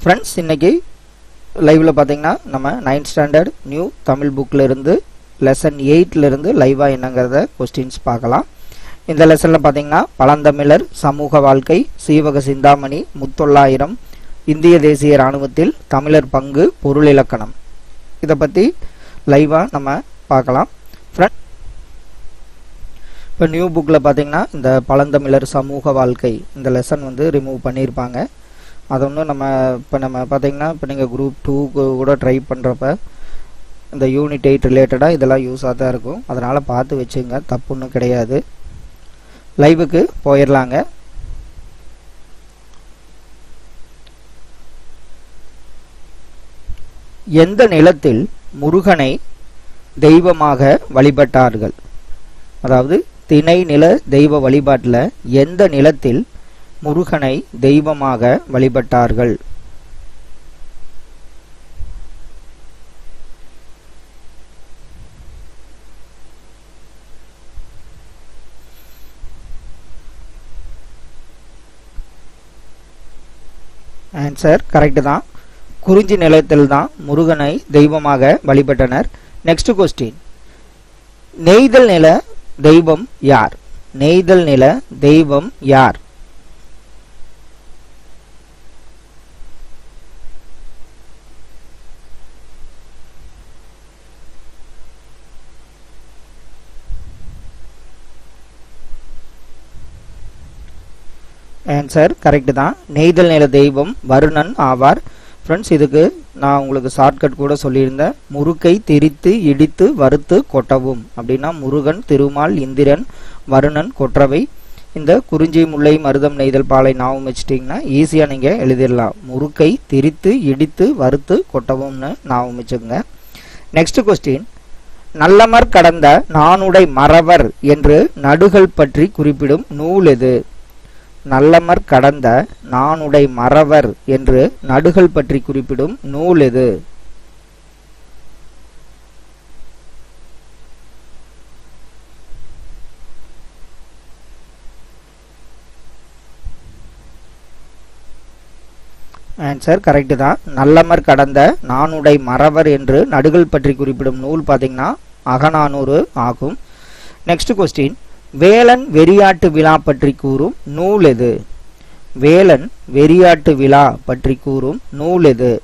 friends இன்னைக்கு லைவில் பார்த்தீங்கன்னா நம்ம நைன்த் ஸ்டாண்டர்ட் நியூ தமிழ் புக்கில் இருந்து லெசன் எயிட்ல இருந்து லைவாக என்னங்கிறத கொஸ்டின்ஸ் பார்க்கலாம் இந்த லெசனில் பார்த்தீங்கன்னா பழந்தமிழர் சமூக வாழ்க்கை சீவக சிந்தாமணி முத்தொள்ளாயிரம் இந்திய தேசிய இராணுவத்தில் தமிழர் பங்கு பொருள் இலக்கணம் இதை பற்றி லைவாக நம்ம பார்க்கலாம் ஃப்ரெண்ட் இப்போ நியூ புக்கில் பார்த்தீங்கன்னா இந்த பழந்தமிழர் சமூக வாழ்க்கை இந்த லெசன் வந்து ரிமூவ் பண்ணியிருப்பாங்க அது ஒன்றும் நம்ம இப்போ நம்ம பார்த்தீங்கன்னா இப்போ நீங்கள் குரூப் டூக்கு கூட ட்ரை பண்ணுறப்ப இந்த யூனிட் எயிட் ரிலேட்டடாக இதெல்லாம் யூஸாக தான் இருக்கும் அதனால் பார்த்து வச்சுங்க தப்பு ஒன்றும் கிடையாது லைவுக்கு போயிடலாங்க எந்த நிலத்தில் முருகனை தெய்வமாக வழிபட்டார்கள் அதாவது திணை நில தெய்வ வழிபாட்டில் எந்த நிலத்தில் முருகனை தெய்வமாக வழிபட்டார்கள் ஆன்சர் கரெக்டு தான் குறிஞ்சி நிலத்தில் தான் முருகனை தெய்வமாக வழிபட்டனர் நெக்ஸ்ட் கொஸ்டின் நெய்தல் நில தெய்வம் யார் நெய்தல் நில தெய்வம் யார் ஆன்சர் கரெக்டு தான் நெய்தல் நில தெய்வம் வருணன் ஆவார் ஃப்ரெண்ட்ஸ் இதுக்கு நான் உங்களுக்கு ஷார்ட்கட் கூட சொல்லியிருந்தேன் முறுக்கை திரித்து இடித்து வறுத்து கொட்டவும் அப்படின்னா முருகன் திருமால் இந்திரன் வருணன் கொற்றவை இந்த குறிஞ்சி முல்லை மருதம் நெய்தல் பாலை ஞாபகம் வச்சிட்டிங்கன்னா ஈஸியாக நீங்கள் எழுதிடலாம் முறுக்கை திரித்து இடித்து வறுத்து கொட்டவும்னு ஞாபகம் வச்சுக்கோங்க நெக்ஸ்ட் கொஸ்டின் நல்லமர் கடந்த நானுடை மறவர் என்று நடுகள் பற்றி குறிப்பிடும் நூல் எது நல்லமர் கடந்த நானுடை மறவர் என்று நடுகள் பற்றி குறிப்பிடும் நூல் எது ஆன்சர் கரெக்டு தான் நல்லமர் கடந்த நானுடை மறவர் என்று நடுகள் பற்றி குறிப்பிடும் நூல் பார்த்தீங்கன்னா அகநானூறு ஆகும் நெக்ஸ்ட் கொஸ்டின் வேலன் வெறியாட்டு விழா பற்றி கூறும் நூல் எது வேலன் வெறியாட்டு விழா பற்றி கூறும் நூல் எது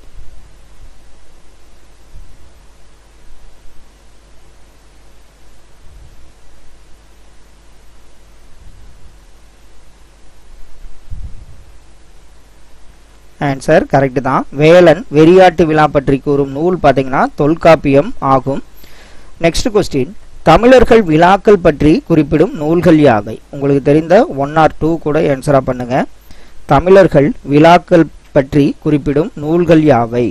ஆன்சர் கரெக்ட் தான் வேலன் வெறியாட்டு விழா பற்றி கூறும் நூல் பார்த்தீங்கன்னா தொல்காப்பியம் ஆகும் நெக்ஸ்ட் கொஸ்டின் தமிழர்கள் விழாக்கள் பற்றி குறிப்பிடும் நூல்கள் யாவை உங்களுக்கு தெரிந்த ஒன் ஆர் டூ கூட ஆன்சரா பண்ணுங்க தமிழர்கள் விழாக்கள் பற்றி குறிப்பிடும் நூல்கள் யாவை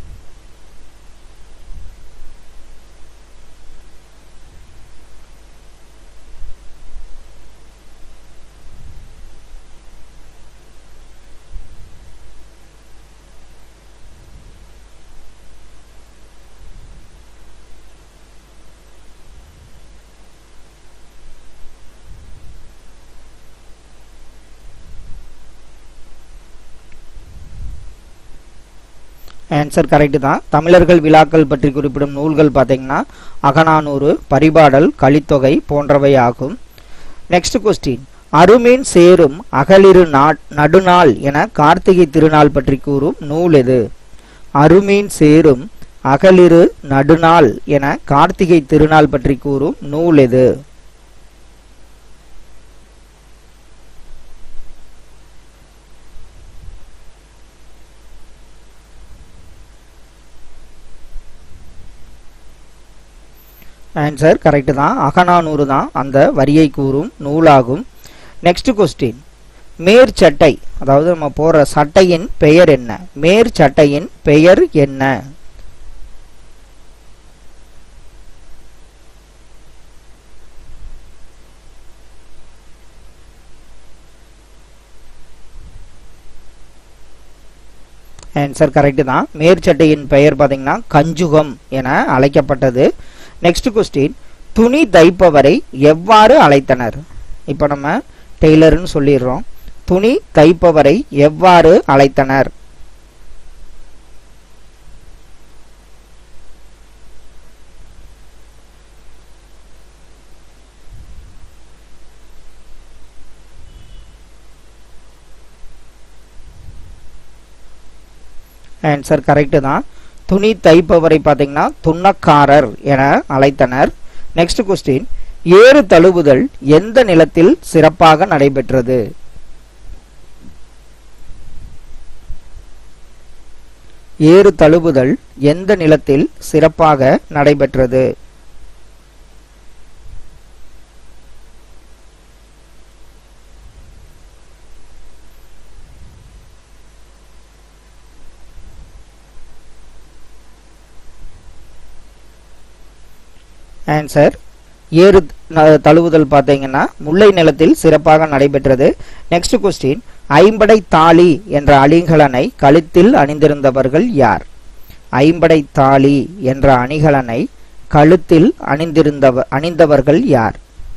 ஆன்சர் கரெக்டு தான் தமிழர்கள் விழாக்கள் பற்றி குறிப்பிடும் நூல்கள் பார்த்தீங்கன்னா அகநானூறு பரிபாடல் கலித்தொகை போன்றவை ஆகும் நெக்ஸ்ட் கொஸ்டின் அருமீன் சேரும் அகலிரு நடுநாள் என கார்த்திகை திருநாள் பற்றி கூறும் நூல் எது அருமீன் சேரும் அகலிரு நடுநாள் என கார்த்திகை திருநாள் பற்றி கூறும் நூல் எது ஆன்சர் கரெக்டு தான் அகநானூறு தான் அந்த வரியை கூறும் நூலாகும் நெக்ஸ்ட் கொஸ்டின் மேற் சட்டை அதாவது நம்ம போடுற சட்டையின் பெயர் என்ன மேற் சட்டையின் பெயர் என்ன ஆன்சர் கரெக்டு தான் மேற்சட்டையின் பெயர் பார்த்தீங்கன்னா கஞ்சுகம் என அழைக்கப்பட்டது நெக்ஸ்ட் கொஸ்டின் துணி தைப்பவரை எவ்வாறு அழைத்தனர் இப்போ நம்ம டெய்லர்னு சொல்லிடுறோம் துணி தைப்பவரை எவ்வாறு அழைத்தனர் ஆன்சர் கரெக்டு தான் துணி தைப்பவரை பார்த்தீங்கன்னா துண்ணக்காரர் என அழைத்தனர் நெக்ஸ்ட் கொஸ்டின் ஏறு தழுவுதல் எந்த நிலத்தில் சிறப்பாக நடைபெற்றது ஏறு தழுவுதல் எந்த நிலத்தில் சிறப்பாக நடைபெற்றது ஆன்சர் ஏறு ந- தழுவுதல் பார்த்தீங்கன்னா முல்லை நிலத்தில் சிறப்பாக நடைபெற்றது நெக்ஸ்ட் கொஸ்டின் ஐம்படை தாலி என்ற அணிகலனை கழுத்தில் அணிந்திருந்தவர்கள் யார் ஐம்படை தாலி என்ற அணிகலனை கழுத்தில் அணிந்திருந்தவ அணிந்தவர்கள் யார்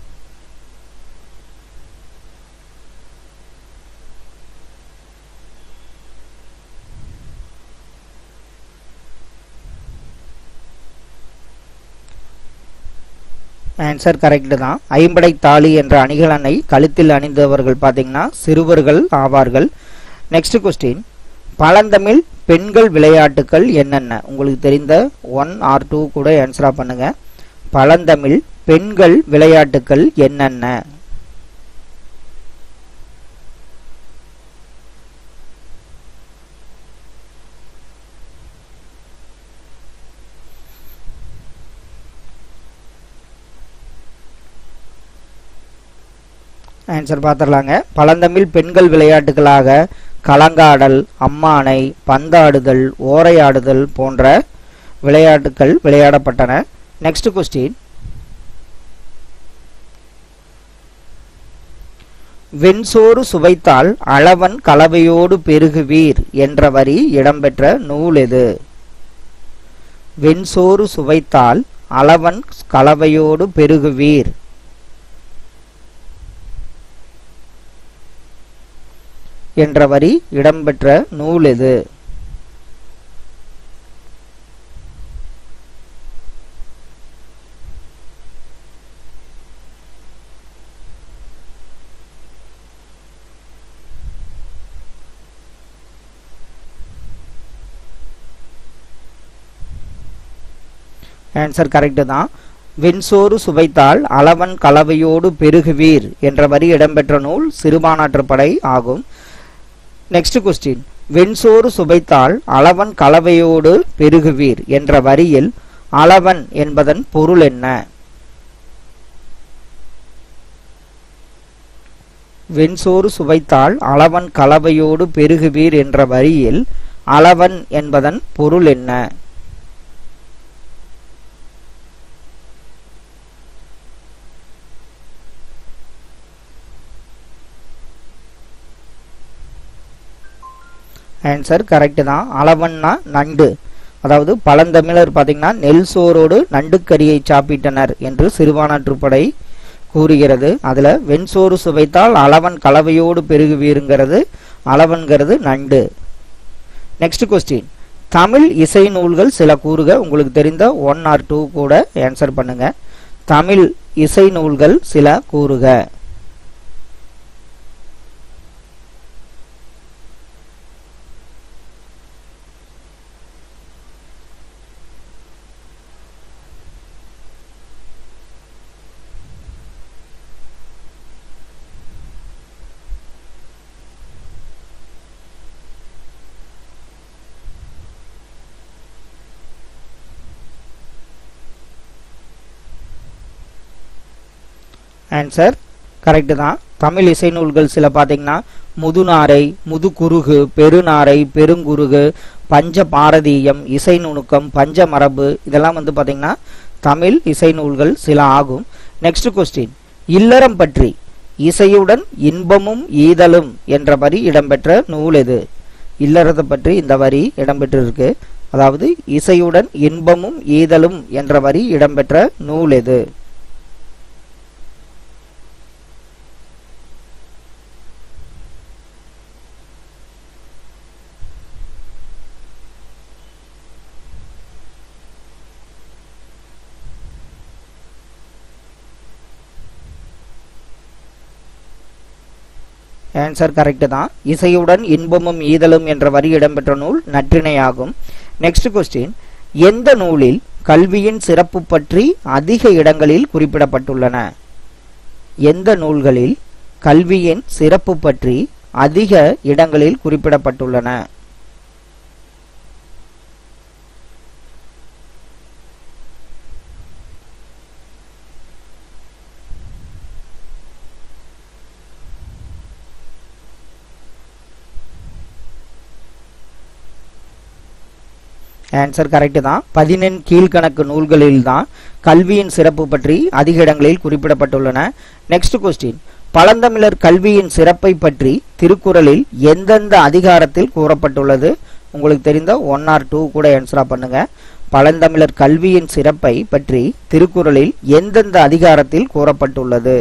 ஆன்சர் கரெக்ட் தான் ஐம்படை தாலி என்ற அணிகலனை கழுத்தில் அணிந்தவர்கள் பார்த்தீங்கன்னா சிறுவர்கள் ஆவார்கள் நெக்ஸ்ட் கொஸ்டின் பழந்தமிழ் பெண்கள் விளையாட்டுகள் என்னென்ன உங்களுக்கு தெரிந்த ஒன் ஆர் டூ கூட ஆன்சரா பண்ணுங்க பழந்தமிழ் பெண்கள் விளையாட்டுகள் என்னென்ன ஆன்சர் பார்த்துடலாங்க பழந்தமிழ் பெண்கள் விளையாட்டுகளாக களங்காடல் அம்மானை பந்தாடுதல் ஓரையாடுதல் போன்ற விளையாட்டுகள் விளையாடப்பட்டன நெக்ஸ்ட் கொஸ்டின் வெண்சோறு சுவைத்தால் அளவன் கலவையோடு பெருகுவீர் என்ற வரி இடம்பெற்ற நூல் எது வெண்சோறு சுவைத்தால் அளவன் கலவையோடு பெருகுவீர் என்ற வரி இடம்பெற்ற நூல் எது ஆன்சர் கரெக்டு தான் வெண்சோறு சுவைத்தால் அளவன் கலவையோடு பெருகுவீர் என்ற வரி இடம்பெற்ற நூல் சிறுபானாற்றுப்படை ஆகும் நெக்ஸ்ட் கொஸ்டின் வெண்சோறு சுவைத்தால் அளவன் கலவையோடு பெருகுவீர் என்ற வரியில் அளவன் என்பதன் பொருள் என்ன வெண்சோறு சுவைத்தால் அளவன் கலவையோடு பெருகுவீர் என்ற வரியில் அளவன் என்பதன் பொருள் என்ன ஆன்சர் கரெக்ட் தான் அளவன்னா நண்டு அதாவது பழந்தமிழர் பார்த்தீங்கன்னா நெல் சோறோடு நண்டுக்கறியை சாப்பிட்டனர் என்று சிறுபானாற்றுப்படை கூறுகிறது அதுல வெண்சோறு சுவைத்தால் அளவன் கலவையோடு பெருகுவீருங்கிறது அளவன்கிறது நண்டு நெக்ஸ்ட் கொஸ்டின் தமிழ் இசை நூல்கள் சில கூறுக உங்களுக்கு தெரிந்த ஒன் ஆர் டூ கூட ஆன்சர் பண்ணுங்க தமிழ் இசை நூல்கள் சில கூறுக ஆன்சர் கரெக்டு தான் தமிழ் இசை நூல்கள் சில பார்த்தீங்கன்னா முதுநாரை முதுகுருகு பெருநாரை பெருங்குருகு பஞ்ச பாரதீயம் இசை நுணுக்கம் பஞ்ச மரபு இதெல்லாம் வந்து பார்த்தீங்கன்னா தமிழ் இசை நூல்கள் சில ஆகும் நெக்ஸ்ட் கொஸ்டின் இல்லறம் பற்றி இசையுடன் இன்பமும் ஈதலும் என்ற வரி இடம்பெற்ற நூல் எது இல்லறத்தை பற்றி இந்த வரி இடம்பெற்றிருக்கு அதாவது இசையுடன் இன்பமும் ஈதலும் என்ற வரி இடம்பெற்ற நூல் எது ஆன்சர் கரெக்ட் தான் இசையுடன் இன்பமும் ஈதலும் என்ற வரி இடம்பெற்ற நூல் நற்றிணையாகும் நெக்ஸ்ட் கொஸ்டின் எந்த நூலில் கல்வியின் சிறப்பு பற்றி அதிக இடங்களில் குறிப்பிடப்பட்டுள்ளன எந்த நூல்களில் கல்வியின் சிறப்பு பற்றி அதிக இடங்களில் குறிப்பிடப்பட்டுள்ளன ஆன்சர் கரெக்ட் தான் பதினெண் கீழ்கணக்கு நூல்களில் தான் கல்வியின் சிறப்பு பற்றி அதிக இடங்களில் குறிப்பிடப்பட்டுள்ளன நெக்ஸ்ட் கொஸ்டின் பழந்தமிழர் கல்வியின் சிறப்பை பற்றி திருக்குறளில் எந்தெந்த அதிகாரத்தில் கூறப்பட்டுள்ளது உங்களுக்கு தெரிந்த ஒன் ஆர் டூ கூட ஆன்சரா பண்ணுங்க பழந்தமிழர் கல்வியின் சிறப்பை பற்றி திருக்குறளில் எந்தெந்த அதிகாரத்தில் கூறப்பட்டுள்ளது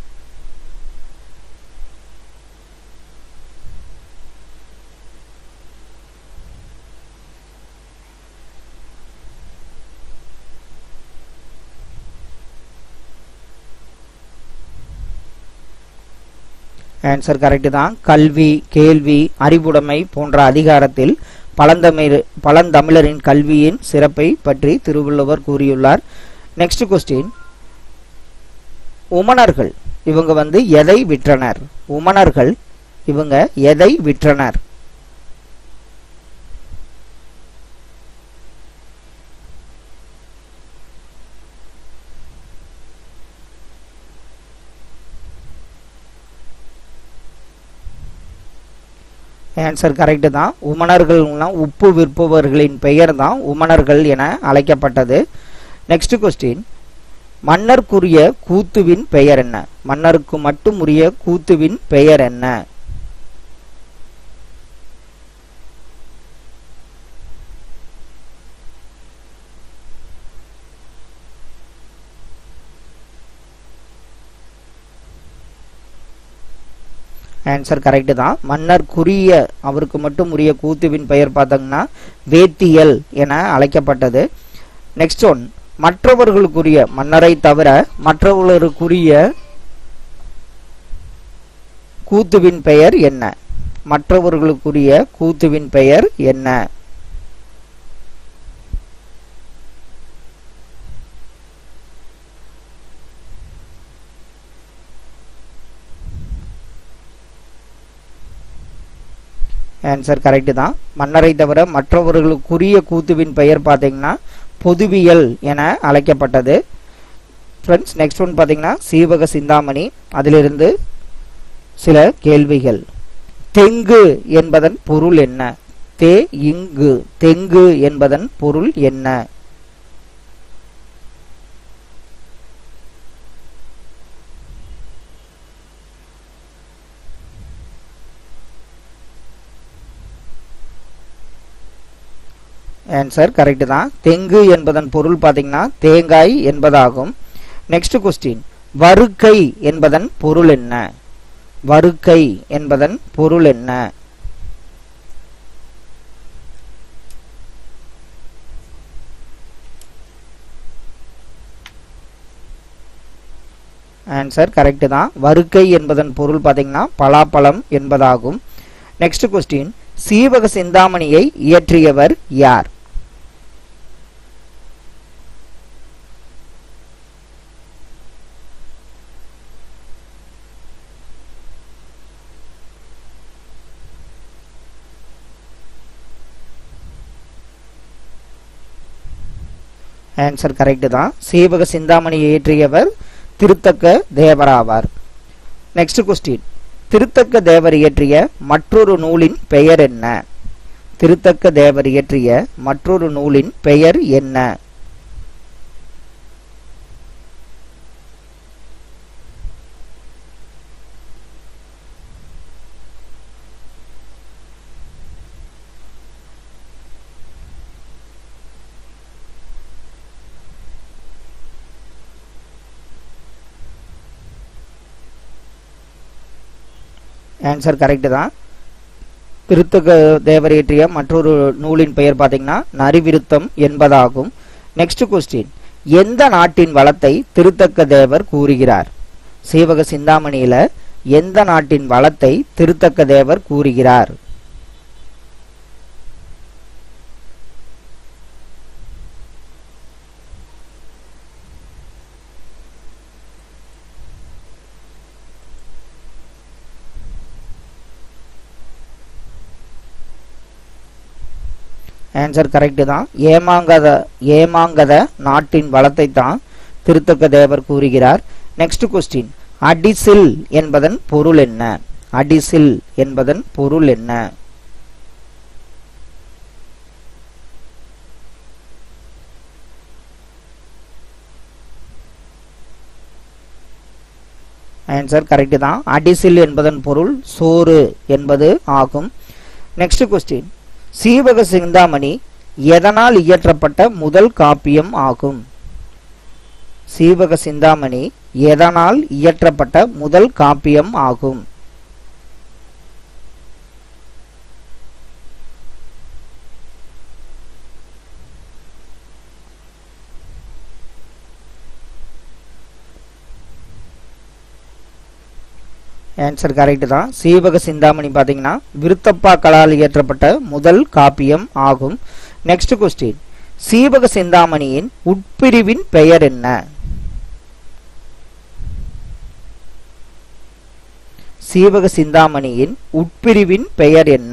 ஆன்சர் கரெக்ட் தான் கல்வி கேள்வி அறிவுடைமை போன்ற அதிகாரத்தில் பழந்தமிழ் பழந்தமிழரின் கல்வியின் சிறப்பை பற்றி திருவள்ளுவர் கூறியுள்ளார் நெக்ஸ்ட் கொஸ்டின் உமணர்கள் இவங்க வந்து எதை விற்றனர் உமணர்கள் இவங்க எதை விற்றனர் ஆன்சர் கரெக்ட் தான் உமணர்கள்னா உப்பு விற்பவர்களின் பெயர் தான் உமணர்கள் என அழைக்கப்பட்டது நெக்ஸ்ட் கொஸ்டின் மன்னருக்குரிய கூத்துவின் பெயர் என்ன மன்னருக்கு மட்டும் உரிய கூத்துவின் பெயர் என்ன ஆன்சர் கரெக்ட் தான் மன்னருக்குரிய அவருக்கு மட்டும் உரிய கூத்துவின் பெயர் பார்த்தோம்னா வேத்தியல் என அழைக்கப்பட்டது நெக்ஸ்ட் ஒன் மற்றவர்களுக்குரிய மன்னரை தவிர மற்றவர்களுக்குரிய கூத்துவின் பெயர் என்ன மற்றவர்களுக்குரிய கூத்துவின் பெயர் என்ன ஆன்சர் கரெக்ட் தான் மன்னரை தவிர மற்றவர்களுக்குரிய கூத்துவின் பெயர் பார்த்தீங்கன்னா பொதுவியல் என அழைக்கப்பட்டது ஃப்ரெண்ட்ஸ் நெக்ஸ்ட் ஒன் பார்த்தீங்கன்னா சீவக சிந்தாமணி அதிலிருந்து சில கேள்விகள் தெங்கு என்பதன் பொருள் என்ன தே இங்கு தெங்கு என்பதன் பொருள் என்ன ஆன்சர் கரெக்ட் தான் தெங்கு என்பதன் பொருள் பார்த்தீங்கன்னா தேங்காய் என்பதாகும் நெக்ஸ்ட் கொஸ்டின் வருக்கை என்பதன் பொருள் என்ன வருக்கை என்பதன் பொருள் என்ன ஆன்சர் கரெக்ட் தான் வருக்கை என்பதன் பொருள் பார்த்தீங்கன்னா பலாப்பழம் என்பதாகும் நெக்ஸ்ட் கொஸ்டின் சீவக சிந்தாமணியை இயற்றியவர் யார் ஆன்சர் கரெக்ட் தான் சீவக சிந்தாமணி இயற்றியவர் திருத்தக்க தேவராவார் நெக்ஸ்ட் கொஸ்டின் திருத்தக்க தேவர் இயற்றிய மற்றொரு நூலின் பெயர் என்ன திருத்தக்க தேவர் இயற்றிய மற்றொரு நூலின் பெயர் என்ன ஆன்சர் கரெக்ட் தான் திருத்தக தேவர் இயற்றிய மற்றொரு நூலின் பெயர் பார்த்தீங்கன்னா நரிவிருத்தம் என்பதாகும் நெக்ஸ்ட் கொஸ்டின் எந்த நாட்டின் வளத்தை திருத்தக்க தேவர் கூறுகிறார் சீவக சிந்தாமணியில எந்த நாட்டின் வளத்தை திருத்தக்க தேவர் கூறுகிறார் ஆன்சர் கரெக்டு தான் ஏமாங்கத ஏமாங்கத நாட்டின் வளத்தை தான் திருத்தக்க தேவர் கூறுகிறார் நெக்ஸ்ட் கொஸ்டின் அடிசில் என்பதன் பொருள் என்ன அடிசில் என்பதன் பொருள் என்ன ஆன்சர் கரெக்ட் தான் அடிசில் என்பதன் பொருள் சோறு என்பது ஆகும் நெக்ஸ்ட் கொஸ்டின் சீவக சிந்தாமணி எதனால் இயற்றப்பட்ட முதல் காப்பியம் ஆகும் சீவக சிந்தாமணி எதனால் இயற்றப்பட்ட முதல் காப்பியம் ஆகும் ஆன்சர் கரெக்ட் தான் சீவக சிந்தாமணி பார்த்தீங்கன்னா விருத்தப்பா கலால் இயற்றப்பட்ட முதல் காப்பியம் ஆகும் நெக்ஸ்ட் கொஸ்டின் சீவக சிந்தாமணியின் உட்பிரிவின் பெயர் என்ன சீவக சிந்தாமணியின் உட்பிரிவின் பெயர் என்ன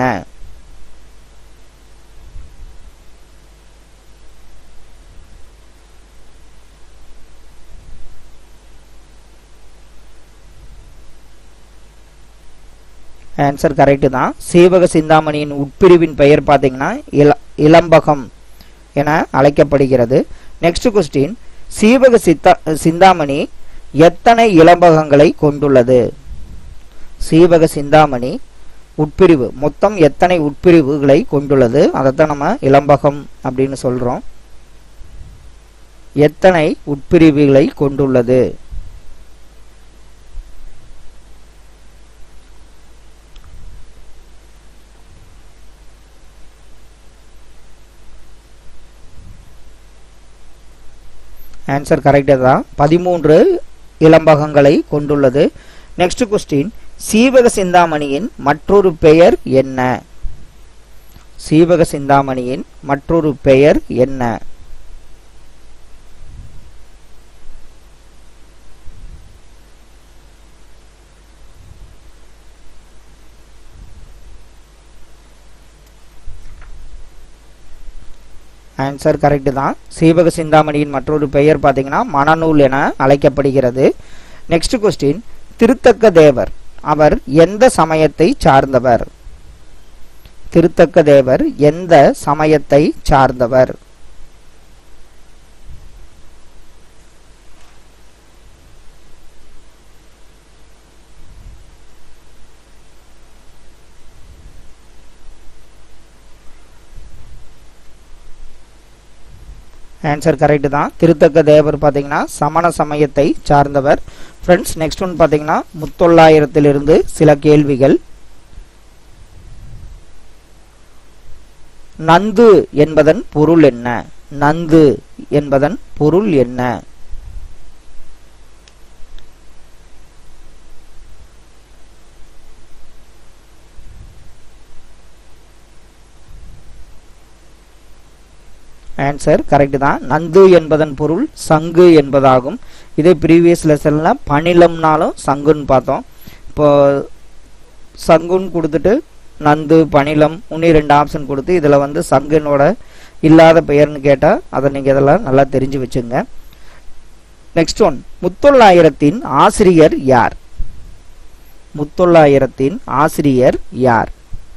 ஆன்சர் கரெக்டு தான் சீவக சிந்தாமணியின் உட்பிரிவின் பெயர் பார்த்தீங்கன்னா இள இளம்பகம் என அழைக்கப்படுகிறது நெக்ஸ்ட் கொஸ்டின் சீவக சித்தா சிந்தாமணி எத்தனை இளம்பகங்களை கொண்டுள்ளது சீவக சிந்தாமணி உட்பிரிவு மொத்தம் எத்தனை உட்பிரிவுகளை கொண்டுள்ளது அதைத்தான் நம்ம இளம்பகம் அப்படின்னு சொல்றோம் எத்தனை உட்பிரிவுகளை கொண்டுள்ளது ஆன்சர் கரெக்டாக தான் பதிமூன்று இளம்பகங்களை கொண்டுள்ளது நெக்ஸ்ட் கொஸ்டின் சீவக சிந்தாமணியின் மற்றொரு பெயர் என்ன சீவக சிந்தாமணியின் மற்றொரு பெயர் என்ன ஆன்சர் கரெக்ட் தான் சீவக சிந்தாமணியின் மற்றொரு பெயர் பார்த்தீங்கன்னா மணநூல் என அழைக்கப்படுகிறது நெக்ஸ்ட் கொஸ்டின் திருத்தக்க தேவர் அவர் எந்த சமயத்தை சார்ந்தவர் திருத்தக்க தேவர் எந்த சமயத்தை சார்ந்தவர் ஆன்சர் கரெக்ட் தான் திருத்தக்க தேவர் பார்த்தீங்கன்னா சமண சமயத்தை சார்ந்தவர் ஃப்ரெண்ட்ஸ் நெக்ஸ்ட் ஒன் பார்த்தீங்கன்னா முத்தொள்ளாயிரத்திலிருந்து சில கேள்விகள் நந்து என்பதன் பொருள் என்ன நந்து என்பதன் பொருள் என்ன ஆன்சர் கரெக்ட் தான் நந்து என்பதன் பொருள் சங்கு என்பதாகும் இதே ப்ரீவியஸ் லெசன்ல பணிலம்னாலும் சங்குன்னு பார்த்தோம் இப்போ சங்குன்னு கொடுத்துட்டு நந்து பணிலம் இன்னும் ரெண்டு ஆப்ஷன் கொடுத்து இதில் வந்து சங்குனோட இல்லாத பெயர்னு கேட்டால் அதை நீங்கள் இதெல்லாம் நல்லா தெரிஞ்சு வச்சுங்க நெக்ஸ்ட் ஒன் முத்தொள்ளாயிரத்தின் ஆசிரியர் யார் முத்தொள்ளாயிரத்தின் ஆசிரியர் யார்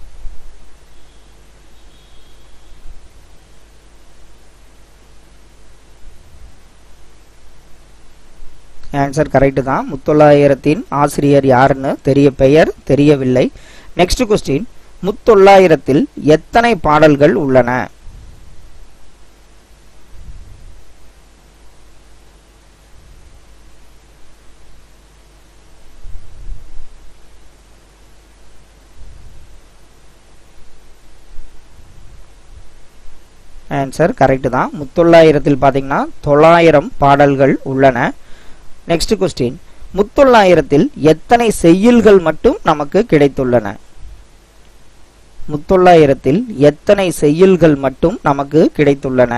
ஆன்சர் கரெக்ட் தான் முத்தொள்ளாயிரத்தின் ஆசிரியர் யாருன்னு தெரிய பெயர் தெரியவில்லை நெக்ஸ்ட் கொஸ்டின் முத்தொள்ளாயிரத்தில் எத்தனை பாடல்கள் உள்ளன ஆன்சர் கரெக்ட் தான் முத்தொள்ளாயிரத்தில் பார்த்தீங்கன்னா தொள்ளாயிரம் பாடல்கள் உள்ளன நெக்ஸ்ட் கொஸ்டின் முத்தொள்ளாயிரத்தில் எத்தனை செய்யுள்கள் மட்டும் நமக்கு கிடைத்துள்ளன முத்தொள்ளாயிரத்தில் எத்தனை செய்யுள்கள் மட்டும் நமக்கு கிடைத்துள்ளன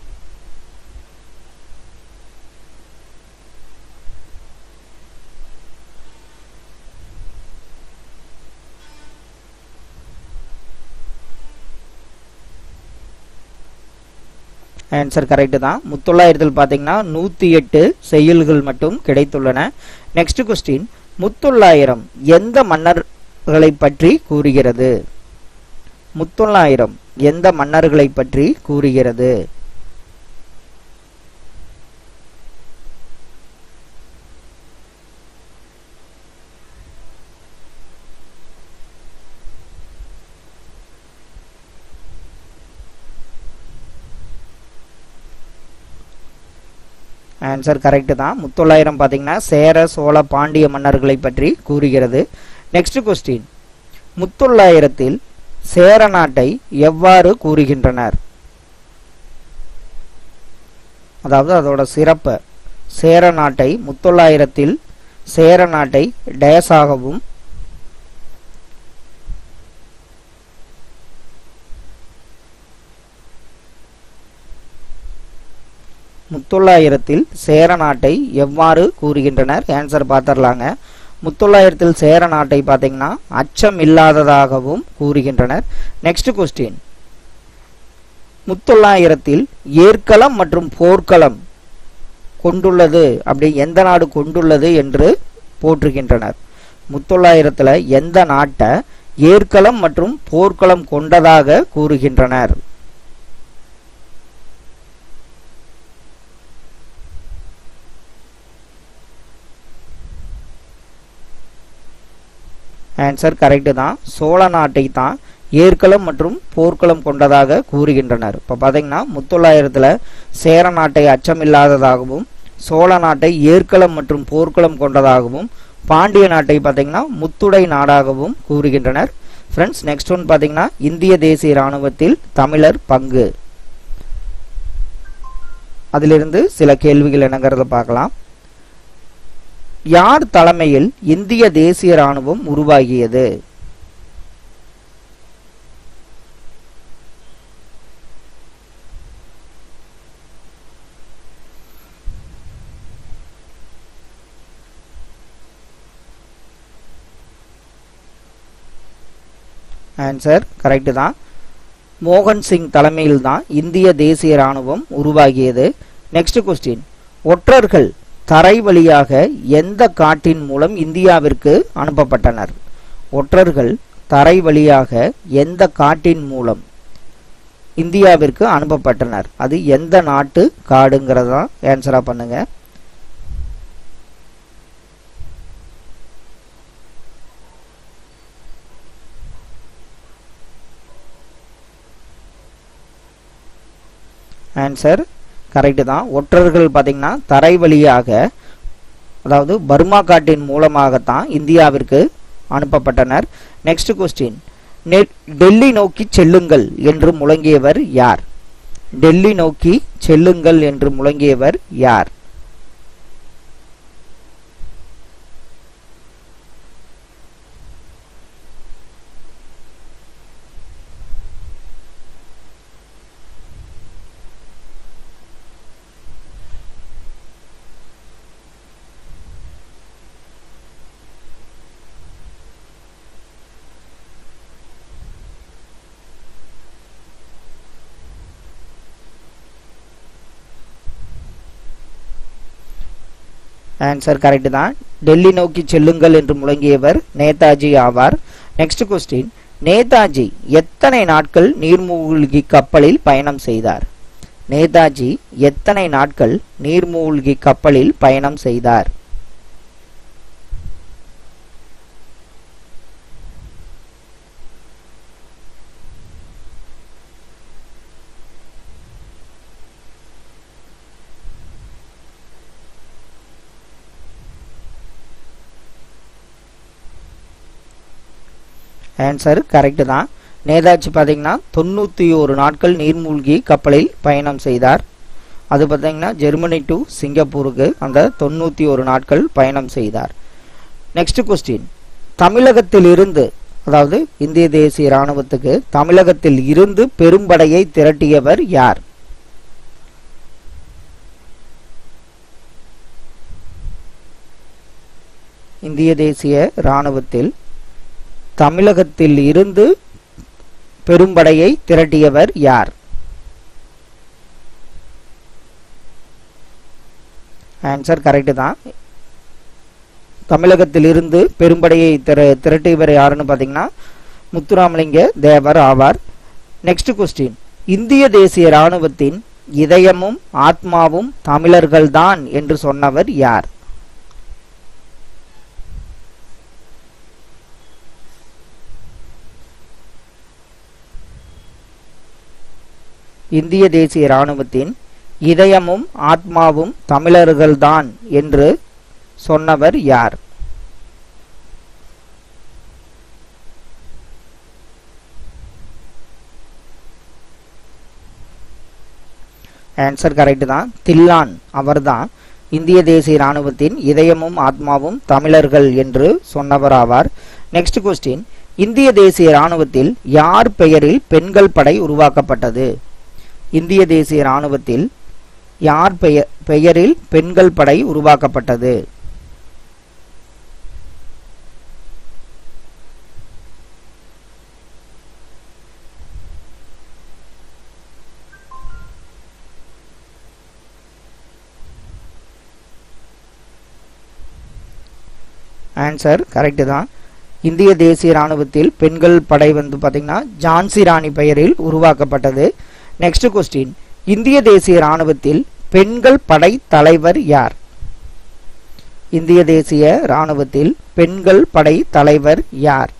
ஆன்சர் கரெக்டு தான் முத்தொள்ளாயிரத்தில் பார்த்தீங்கன்னா நூற்றி எட்டு செய்யுள்கள் மட்டும் கிடைத்துள்ளன நெக்ஸ்ட் கொஸ்டின் முத்தொள்ளாயிரம் எந்த மன்னர்களை பற்றி கூறுகிறது முத்தொள்ளாயிரம் எந்த மன்னர்களை பற்றி கூறுகிறது ஆன்சர் கரெக்ட் தான் முத்தொள்ளாயிரம் பார்த்தீங்கன்னா சேர சோழ பாண்டிய மன்னர்களை பற்றி கூறுகிறது நெக்ஸ்ட் கொஸ்டின் முத்தொள்ளாயிரத்தில் சேர நாட்டை எவ்வாறு கூறுகின்றனர் அதாவது அதோட சிறப்பு சேர நாட்டை முத்தொள்ளாயிரத்தில் சேர நாட்டை டயஸாகவும் முத்தொள்ளாயிரத்தில் சேர நாட்டை எவ்வாறு கூறுகின்றனர் ஆன்சர் பார்த்துடலாங்க முத்தொள்ளாயிரத்தில் சேர நாட்டை பார்த்தீங்கன்னா அச்சம் இல்லாததாகவும் கூறுகின்றனர் நெக்ஸ்ட் கொஸ்டின் முத்தொள்ளாயிரத்தில் ஏற்களம் மற்றும் போர்க்களம் கொண்டுள்ளது அப்படி எந்த நாடு கொண்டுள்ளது என்று போற்றுகின்றனர் முத்தொள்ளாயிரத்தில் எந்த நாட்டை ஏற்களம் மற்றும் போர்க்களம் கொண்டதாக கூறுகின்றனர் ஆன்சர் கரெக்டு தான் சோழ நாட்டை தான் ஏற்களம் மற்றும் போர்க்களம் கொண்டதாக கூறுகின்றனர் இப்போ பார்த்தீங்கன்னா முத்தொள்ளாயிரத்தில் சேர நாட்டை அச்சமில்லாததாகவும் சோழ நாட்டை ஏற்களம் மற்றும் போர்க்களம் கொண்டதாகவும் பாண்டிய நாட்டை பார்த்தீங்கன்னா முத்துடை நாடாகவும் கூறுகின்றனர் ஃப்ரெண்ட்ஸ் நெக்ஸ்ட் ஒன் பார்த்தீங்கன்னா இந்திய தேசிய இராணுவத்தில் தமிழர் பங்கு அதிலிருந்து சில கேள்விகள் என்னங்கிறத பார்க்கலாம் யார் தலைமையில் இந்திய தேசிய ராணுவம் உருவாகியது ஆன்சர் கரெக்டு தான் மோகன் சிங் தலைமையில் தான் இந்திய தேசிய ராணுவம் உருவாகியது நெக்ஸ்ட் கொஸ்டின் ஒற்றர்கள் தரை வழியாக எந்த காட்டின் மூலம் இந்தியாவிற்கு அனுப்பப்பட்டனர் ஒற்றர்கள் தரை வழியாக எந்த காட்டின் மூலம் இந்தியாவிற்கு அனுப்பப்பட்டனர் அது எந்த நாட்டு காடுங்கிறதா ஆன்சரா பண்ணுங்க ஆன்சர் கரெக்டு தான் ஒற்றர்கள் பார்த்தீங்கன்னா தரை வழியாக அதாவது பர்மா காட்டின் மூலமாகத்தான் இந்தியாவிற்கு அனுப்பப்பட்டனர் நெக்ஸ்ட் கொஸ்டின் டெல்லி நோக்கி செல்லுங்கள் என்று முழங்கியவர் யார் டெல்லி நோக்கி செல்லுங்கள் என்று முழங்கியவர் யார் ஆன்சர் கரெக்ட் தான் டெல்லி நோக்கி செல்லுங்கள் என்று முழங்கியவர் நேதாஜி ஆவார் நெக்ஸ்ட் கொஸ்டின் நேதாஜி எத்தனை நாட்கள் நீர்மூழ்கி கப்பலில் பயணம் செய்தார் நேதாஜி எத்தனை நாட்கள் நீர்மூழ்கி கப்பலில் பயணம் செய்தார் ஆன்சர் கரெக்டு தான் நேதாஜி பார்த்தீங்கன்னா தொண்ணூற்றி ஒரு நாட்கள் நீர்மூழ்கி கப்பலில் பயணம் செய்தார் அது பார்த்தீங்கன்னா ஜெர்மனி டு சிங்கப்பூருக்கு அந்த தொண்ணூற்றி ஒரு நாட்கள் பயணம் செய்தார் நெக்ஸ்ட் கொஸ்டின் தமிழகத்தில் இருந்து அதாவது இந்திய தேசிய இராணுவத்துக்கு தமிழகத்தில் இருந்து பெரும்படையை திரட்டியவர் யார் இந்திய தேசிய இராணுவத்தில் தமிழகத்தில் இருந்து பெரும்படையை திரட்டியவர் யார் ஆன்சர் கரெக்டு தான் தமிழகத்தில் இருந்து பெரும்படையை திர திரட்டியவர் யாருன்னு பார்த்தீங்கன்னா முத்துராமலிங்க தேவர் ஆவார் நெக்ஸ்ட் கொஸ்டின் இந்திய தேசிய இராணுவத்தின் இதயமும் ஆத்மாவும் தமிழர்கள்தான் என்று சொன்னவர் யார் இந்திய தேசிய இராணுவத்தின் இதயமும் ஆத்மாவும் தமிழர்கள்தான் என்று சொன்னவர் யார் ஆன்சர் கரெக்ட் தான் தில்லான் அவர்தான் இந்திய தேசிய இராணுவத்தின் இதயமும் ஆத்மாவும் தமிழர்கள் என்று சொன்னவராவார் நெக்ஸ்ட் கொஸ்டின் இந்திய தேசிய இராணுவத்தில் யார் பெயரில் பெண்கள் படை உருவாக்கப்பட்டது இந்திய தேசிய இராணுவத்தில் யார் பெயர் பெயரில் பெண்கள் படை உருவாக்கப்பட்டது ஆன்சர் கரெக்டு தான் இந்திய தேசிய இராணுவத்தில் பெண்கள் படை வந்து பார்த்தீங்கன்னா ஜான்சி ராணி பெயரில் உருவாக்கப்பட்டது நெக்ஸ்ட் கொஸ்டின் இந்திய தேசிய இராணுவத்தில் பெண்கள் படை தலைவர் யார் இந்திய தேசிய இராணுவத்தில் பெண்கள் படை தலைவர் யார்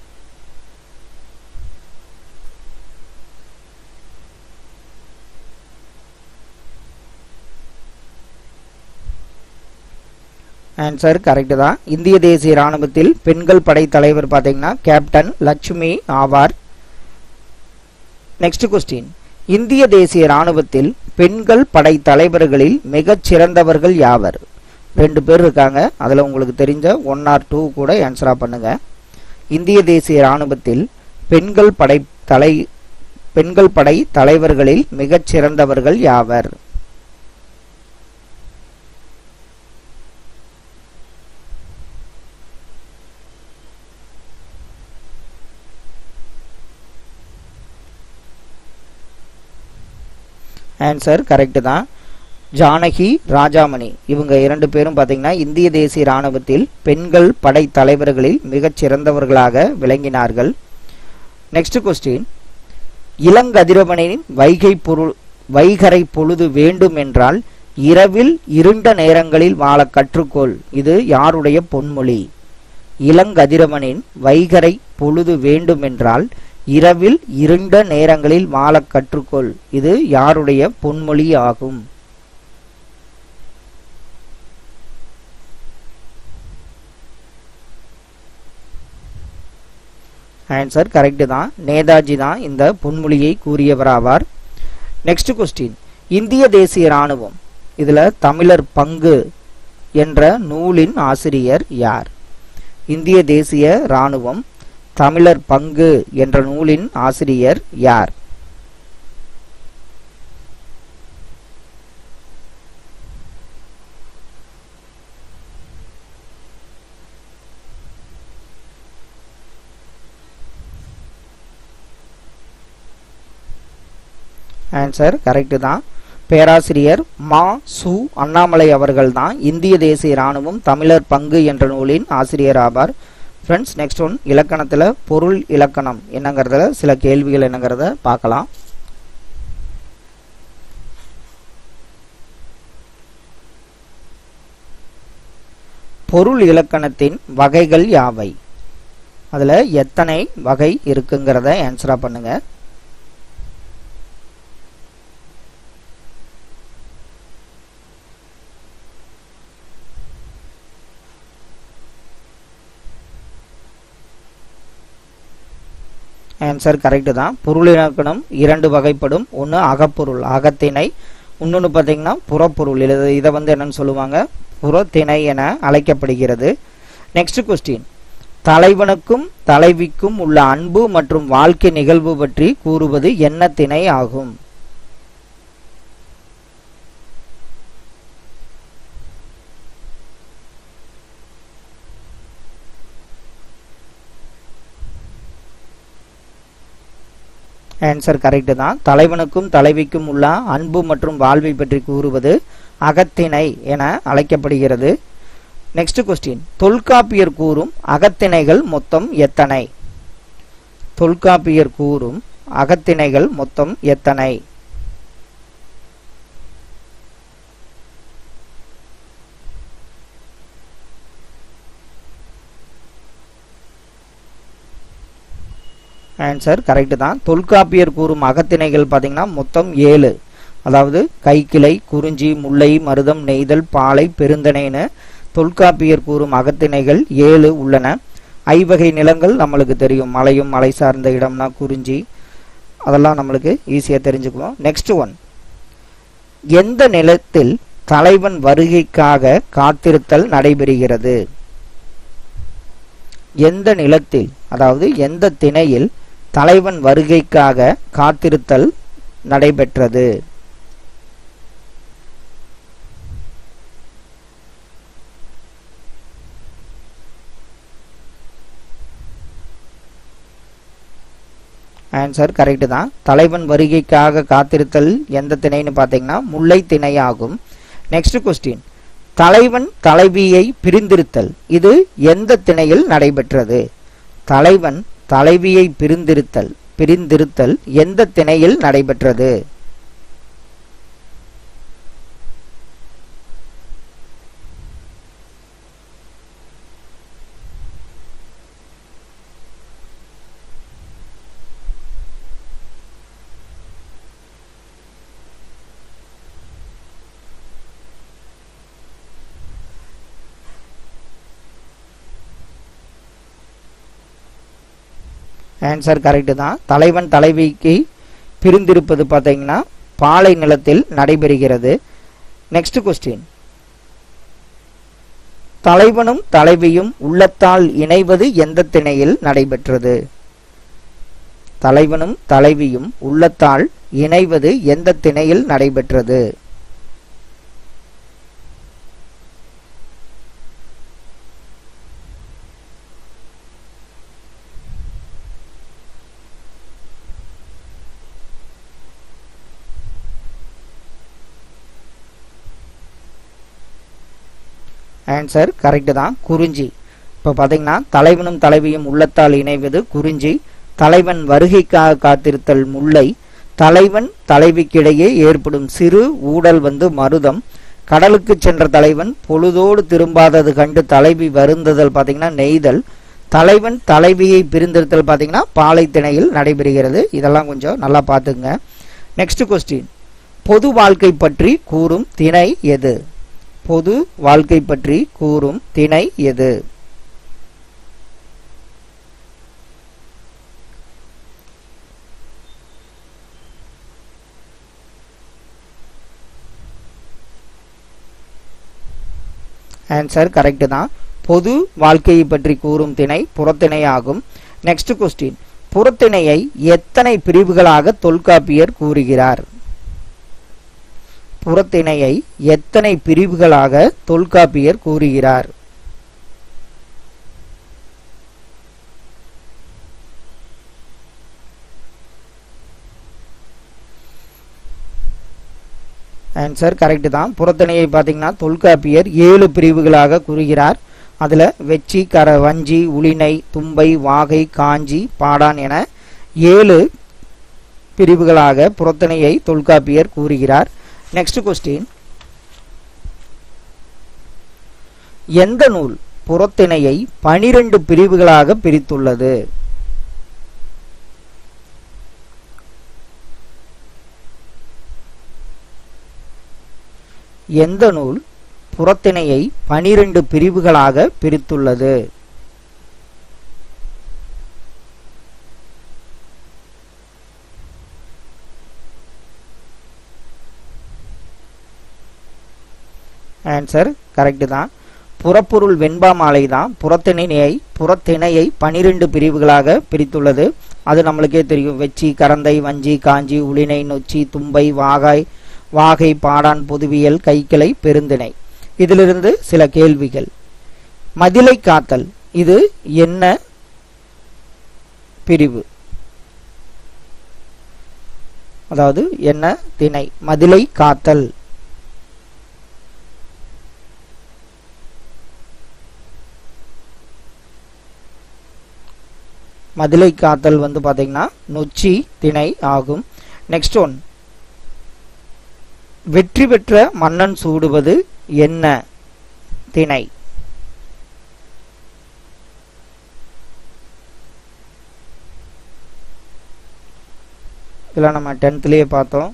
ஆன்சர் கரெக்ட் தான் இந்திய தேசிய இராணுவத்தில் பெண்கள் படை தலைவர் பார்த்தீங்கன்னா கேப்டன் லட்சுமி ஆவார் நெக்ஸ்ட் கொஸ்டின் இந்திய தேசிய இராணுவத்தில் பெண்கள் படை தலைவர்களில் மிகச் சிறந்தவர்கள் யாவர் ரெண்டு பேர் இருக்காங்க அதில் உங்களுக்கு தெரிஞ்ச ஒன் ஆர் டூ கூட ஆன்சராக பண்ணுங்க இந்திய தேசிய இராணுவத்தில் பெண்கள் படை தலை பெண்கள் படை தலைவர்களில் மிகச் சிறந்தவர்கள் யாவர் ஆன்சர் கரெக்டு தான் ஜானகி ராஜாமணி இவங்க இரண்டு பேரும் பார்த்தீங்கன்னா இந்திய தேசிய இராணுவத்தில் பெண்கள் படை தலைவர்களில் மிகச் சிறந்தவர்களாக விளங்கினார்கள் நெக்ஸ்ட் கொஸ்டின் இளங்கதிரவனின் வைகை பொருள் வைகரை பொழுது வேண்டும் என்றால் இரவில் இருண்ட நேரங்களில் வாழ கற்றுக்கொள் இது யாருடைய பொன்மொழி இளங்கதிரவனின் வைகரை பொழுது வேண்டுமென்றால் இரவில் இருண்ட நேரங்களில் வாழக் கற்றுக்கொள் இது யாருடைய பொன்மொழி ஆகும் ஆன்சர் கரெக்டு தான் நேதாஜி தான் இந்த பொன்மொழியை கூறியவராவார் நெக்ஸ்ட் கொஸ்டின் இந்திய தேசிய இராணுவம் இதுல தமிழர் பங்கு என்ற நூலின் ஆசிரியர் யார் இந்திய தேசிய இராணுவம் தமிழர் பங்கு என்ற நூலின் ஆசிரியர் யார் ஆன்சர் கரெக்டு தான் பேராசிரியர் மா சு அண்ணாமலை அவர்கள் தான் இந்திய தேசிய இராணுவம் தமிழர் பங்கு என்ற நூலின் ஆசிரியர் ஆவார் ஃப்ரெண்ட்ஸ் நெக்ஸ்ட் ஒன் இலக்கணத்தில் பொருள் இலக்கணம் என்னங்கிறதுல சில கேள்விகள் என்னங்கிறத பார்க்கலாம் பொருள் இலக்கணத்தின் வகைகள் யாவை அதில் எத்தனை வகை இருக்குங்கிறத ஆன்சராக பண்ணுங்க ஆன்சர் கரெக்டு தான் பொருள் இலக்கணம் இரண்டு வகைப்படும் ஒன்று அகப்பொருள் அகத்திணை இன்னொன்று பார்த்தீங்கன்னா புறப்பொருள் இதை இதை வந்து என்னன்னு சொல்லுவாங்க புறத்திணை என அழைக்கப்படுகிறது நெக்ஸ்ட் கொஸ்டின் தலைவனுக்கும் தலைவிக்கும் உள்ள அன்பு மற்றும் வாழ்க்கை நிகழ்வு பற்றி கூறுவது என்ன திணை ஆகும் ஆன்சர் கரெக்ட் தான் தலைவனுக்கும் தலைவிக்கும் உள்ள அன்பு மற்றும் வாழ்வை பற்றி கூறுவது அகத்திணை என அழைக்கப்படுகிறது நெக்ஸ்ட் கொஸ்டின் தொல்காப்பியர் கூறும் அகத்திணைகள் மொத்தம் எத்தனை தொல்காப்பியர் கூறும் அகத்திணைகள் மொத்தம் எத்தனை ஆன்சர் கரெக்ட் தான் தொல்காப்பியர் கூறும் அகத்திணைகள் பார்த்தீங்கன்னா மொத்தம் ஏழு அதாவது கைக்கிளை குறிஞ்சி முல்லை மருதம் நெய்தல் பாலை பெருந்தனைன்னு தொல்காப்பியர் கூறும் அகத்திணைகள் ஏழு உள்ளன ஐவகை நிலங்கள் நம்மளுக்கு தெரியும் மலையும் மலை சார்ந்த இடம்னா குறிஞ்சி அதெல்லாம் நம்மளுக்கு ஈஸியாக தெரிஞ்சுக்குவோம் நெக்ஸ்ட் ஒன் எந்த நிலத்தில் தலைவன் வருகைக்காக காத்திருத்தல் நடைபெறுகிறது எந்த நிலத்தில் அதாவது எந்த திணையில் தலைவன் வருகைக்காக காத்திருத்தல் நடைபெற்றது ஆன்சர் கரெக்ட் தான் தலைவன் வருகைக்காக காத்திருத்தல் எந்த திணைன்னு பார்த்தீங்கன்னா முல்லை திணை ஆகும் நெக்ஸ்ட் கொஸ்டின் தலைவன் தலைவியை பிரிந்திருத்தல் இது எந்த திணையில் நடைபெற்றது தலைவன் தலைவியை பிரிந்திருத்தல் பிரிந்திருத்தல் எந்த திணையில் நடைபெற்றது ஆன்சர் கரெக்டு தான் தலைவன் தலைவிக்கு பிரிந்திருப்பது பார்த்தீங்கன்னா பாலை நிலத்தில் நடைபெறுகிறது நெக்ஸ்ட் கொஸ்டின் தலைவனும் தலைவியும் உள்ளத்தால் இணைவது எந்த திணையில் நடைபெற்றது தலைவனும் தலைவியும் உள்ளத்தால் இணைவது எந்த திணையில் நடைபெற்றது ஆன்சர் கரெக்டு தான் குறிஞ்சி இப்போ பார்த்தீங்கன்னா தலைவனும் தலைவியும் உள்ளத்தால் இணைவது குறிஞ்சி தலைவன் வருகைக்காக காத்திருத்தல் முல்லை தலைவன் தலைவிக்கிடையே ஏற்படும் சிறு ஊடல் வந்து மருதம் கடலுக்கு சென்ற தலைவன் பொழுதோடு திரும்பாதது கண்டு தலைவி வருந்துதல் பார்த்தீங்கன்னா நெய்தல் தலைவன் தலைவியை பிரிந்திருத்தல் பார்த்தீங்கன்னா பாலை திணையில் நடைபெறுகிறது இதெல்லாம் கொஞ்சம் நல்லா பார்த்துங்க நெக்ஸ்ட் கொஸ்டின் பொது வாழ்க்கை பற்றி கூறும் திணை எது பொது வாழ்க்கை பற்றி கூறும் திணை எது ஆன்சர் கரெக்ட் தான் பொது வாழ்க்கையை பற்றி கூறும் திணை புறத்திணை ஆகும் நெக்ஸ்ட் கொஸ்டின் புறத்திணையை எத்தனை பிரிவுகளாக தொல்காப்பியர் கூறுகிறார் புறத்திணையை எத்தனை பிரிவுகளாக தொல்காப்பியர் கூறுகிறார் ஆன்சர் கரெக்ட் தான் புறத்திணையை பார்த்தீங்கன்னா தொல்காப்பியர் ஏழு பிரிவுகளாக கூறுகிறார் அதில் வெச்சி கர வஞ்சி உளினை தும்பை வாகை காஞ்சி பாடான் என ஏழு பிரிவுகளாக புறத்திணையை தொல்காப்பியர் கூறுகிறார் நெக்ஸ்ட் கொஸ்டின் எந்த நூல் புறத்திணையை பனிரெண்டு பிரிவுகளாக பிரித்துள்ளது எந்த நூல் புறத்திணையை பனிரெண்டு பிரிவுகளாக பிரித்துள்ளது ஆன்சர் கரெக்டு தான் புறப்பொருள் வெண்பா மாலை தான் புறத்திணையை புறத்திணையை பனிரெண்டு பிரிவுகளாக பிரித்துள்ளது அது நம்மளுக்கே தெரியும் வெச்சி கரந்தை வஞ்சி காஞ்சி உளினை நொச்சி தும்பை வாகாய் வாகை பாடான் பொதுவியல் கைக்கிளை பெருந்திணை இதிலிருந்து சில கேள்விகள் மதிலை காத்தல் இது என்ன பிரிவு அதாவது என்ன திணை மதிலை காத்தல் மதிலை காத்தல் வந்து பாத்தீங்கன்னா நொச்சி திணை ஆகும் நெக்ஸ்ட் ஒன் வெற்றி பெற்ற மன்னன் சூடுவது என்ன திணை இதெல்லாம் நம்ம டென்த்லேயே பார்த்தோம்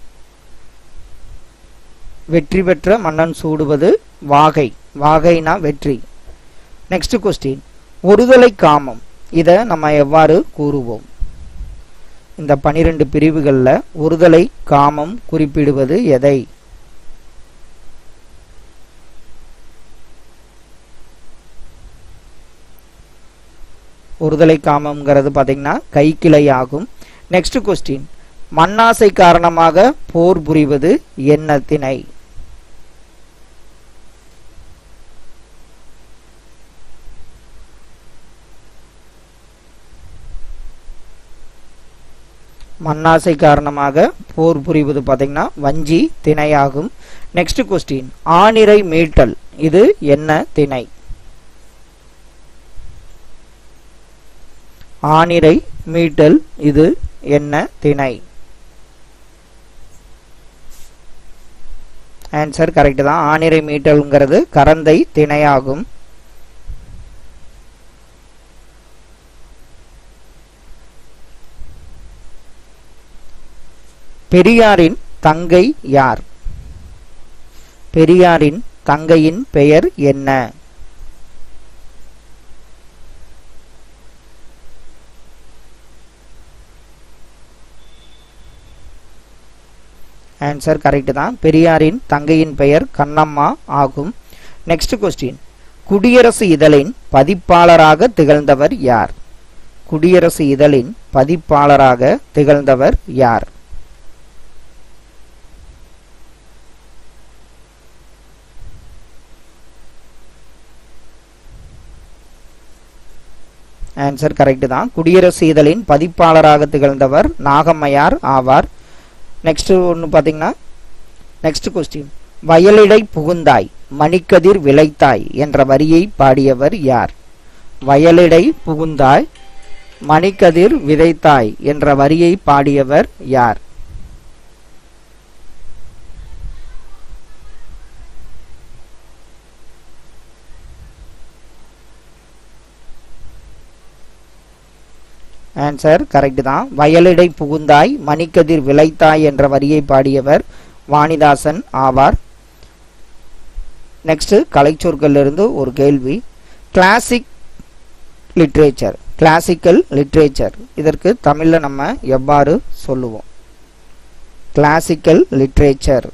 வெற்றி பெற்ற மன்னன் சூடுவது வாகை வாகைனா வெற்றி நெக்ஸ்ட் கொஸ்டின் ஒருதலை காமம் இதை நம்ம எவ்வாறு கூறுவோம் இந்த பனிரெண்டு பிரிவுகளில் ஒருதலை காமம் குறிப்பிடுவது எதை ஒருதலை காமம்ங்கிறது பார்த்தீங்கன்னா கைக்கிளை ஆகும் நெக்ஸ்ட் கொஸ்டின் மண்ணாசை காரணமாக போர் புரிவது என்ன திணை மண்ணாசை காரணமாக போர் புரிவது பார்த்தீங்கன்னா வஞ்சி திணையாகும் நெக்ஸ்ட் கொஸ்டின் ஆணிரை மீட்டல் இது என்ன திணை ஆணிரை மீட்டல் இது என்ன திணை ஆன்சர் கரெக்ட் தான் ஆணிரை மீட்டல்ங்கிறது கரந்தை திணையாகும் பெரியாரின் தங்கை யார் பெரியாரின் தங்கையின் பெயர் என்ன ஆன்சர் கரெக்ட் தான் பெரியாரின் தங்கையின் பெயர் கண்ணம்மா ஆகும் நெக்ஸ்ட் கொஸ்டின் குடியரசு இதழின் பதிப்பாளராக திகழ்ந்தவர் யார் குடியரசு இதழின் பதிப்பாளராக திகழ்ந்தவர் யார் ஆன்சர் கரெக்ட் தான் குடியரசு இதழின் பதிப்பாளராக திகழ்ந்தவர் நாகம்மையார் ஆவார் நெக்ஸ்ட் ஒன்று பார்த்தீங்கன்னா நெக்ஸ்ட் கொஸ்டின் வயலிடை புகுந்தாய் மணிக்கதிர் விளைத்தாய் என்ற வரியை பாடியவர் யார் வயலிடை புகுந்தாய் மணிக்கதிர் விதைத்தாய் என்ற வரியை பாடியவர் யார் ஆன்சர் கரெக்ட் தான் வயலிடை புகுந்தாய் மணிக்கதிர் விளைத்தாய் என்ற வரியை பாடியவர் வாணிதாசன் ஆவார் நெக்ஸ்ட் கலைச்சொற்களிலிருந்து ஒரு கேள்வி கிளாசிக் லிட்ரேச்சர் கிளாசிக்கல் லிட்ரேச்சர் இதற்கு தமிழில் நம்ம எவ்வாறு சொல்லுவோம் கிளாசிக்கல் லிட்ரேச்சர்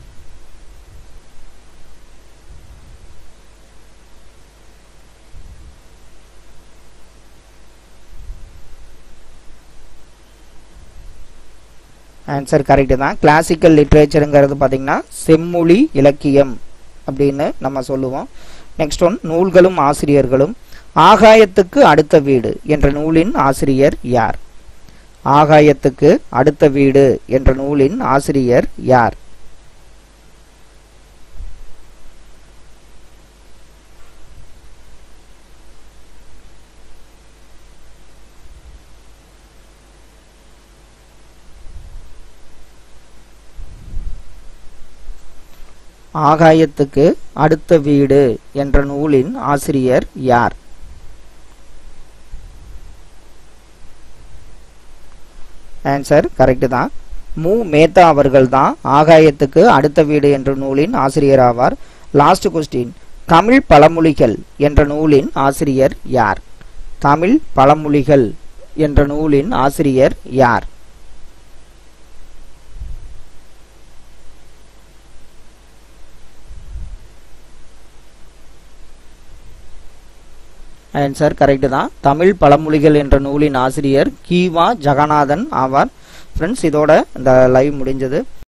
ஆன்சர் கரெக்டு தான் கிளாசிக்கல் லிட்ரேச்சருங்கிறது பார்த்தீங்கன்னா செம்மொழி இலக்கியம் அப்படின்னு நம்ம சொல்லுவோம் நெக்ஸ்ட் ஒன் நூல்களும் ஆசிரியர்களும் ஆகாயத்துக்கு அடுத்த வீடு என்ற நூலின் ஆசிரியர் யார் ஆகாயத்துக்கு அடுத்த வீடு என்ற நூலின் ஆசிரியர் யார் ஆகாயத்துக்கு அடுத்த வீடு என்ற நூலின் ஆசிரியர் யார் ஆன்சர் கரெக்ட் தான் மு மேத்தா அவர்கள் தான் ஆகாயத்துக்கு அடுத்த வீடு என்ற நூலின் ஆசிரியர் ஆவார் லாஸ்ட் கொஸ்டின் தமிழ் பழமொழிகள் என்ற நூலின் ஆசிரியர் யார் தமிழ் பழமொழிகள் என்ற நூலின் ஆசிரியர் யார் ஆன்சர் கரெக்டு தான் தமிழ் பழமொழிகள் என்ற நூலின் ஆசிரியர் கீவா ஜெகநாதன் ஆவார் ஃப்ரெண்ட்ஸ் இதோட இந்த லைவ் முடிஞ்சது